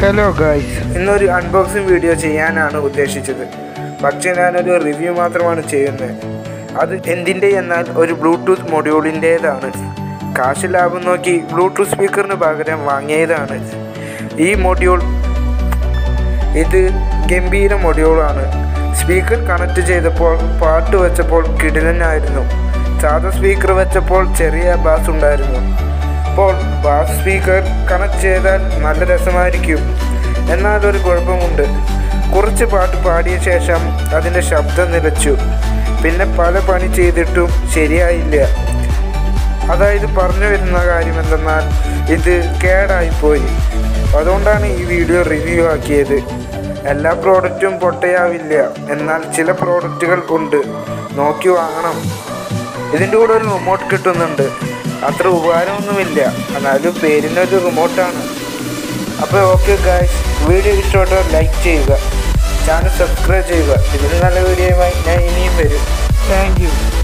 hello guys ഇന്നൊരു unboxing video ചെയ്യാനാണ് ഉദ്ദേശിച്ചത് പക്ഷേ ഞാനൊരു റിവ്യൂ മാത്രമാണ് ചെയ്യുന്നത് അത് എന്തിൻ്റെ എന്നാൽ ഒരു ബ്ലൂടൂത്ത് മൊഡ്യൂളിൻ്റേതാണ് കാശ് ലാഭം നോക്കി ബ്ലൂടൂത്ത് സ്പീക്കറിന് പകരം വാങ്ങിയതാണ് ഈ മൊഡ്യൂൾ ഇത് ഗംഭീര മൊഡ്യൂളാണ് സ്പീക്കർ കണക്ട് ചെയ്തപ്പോൾ പാട്ട് വെച്ചപ്പോൾ കിടിലനായിരുന്നു സാധാ സ്പീക്കർ വെച്ചപ്പോൾ ചെറിയ ബാസ് ഉണ്ടായിരുന്നു അപ്പോൾ ബാസ് സ്പീക്കർ കണക്ട് ചെയ്താൽ നല്ല രസമായിരിക്കും എന്നാൽ ഒരു കുഴപ്പമുണ്ട് കുറച്ച് പാട്ട് പാടിയ ശേഷം അതിൻ്റെ ശബ്ദം നിലച്ചു പിന്നെ പല പണി ചെയ്തിട്ടും ശരിയായില്ല അതായത് പറഞ്ഞു വരുന്ന കാര്യം എന്തെന്നാൽ ഇത് കേടായിപ്പോയി അതുകൊണ്ടാണ് ഈ വീഡിയോ റിവ്യൂ ആക്കിയത് എല്ലാ പ്രോഡക്റ്റും പൊട്ടയാവില്ല എന്നാൽ ചില പ്രോഡക്റ്റുകൾ ഉണ്ട് നോക്കി വാങ്ങണം ഇതിൻ്റെ കൂടെ ഒരു റിമോട്ട് കിട്ടുന്നുണ്ട് അത്ര ഉപകാരമൊന്നുമില്ല എന്നാലും പേരിനൊരു റിമോട്ടാണ് അപ്പോൾ ഓക്കെ ഗായ്സ് വീഡിയോ ഇഷ്ടപ്പെട്ടാൽ ലൈക്ക് ചെയ്യുക ചാനൽ സബ്സ്ക്രൈബ് ചെയ്യുക ഇതിന് നല്ല വീഡിയോയുമായി ഞാൻ ഇനിയും വരും താങ്ക് യു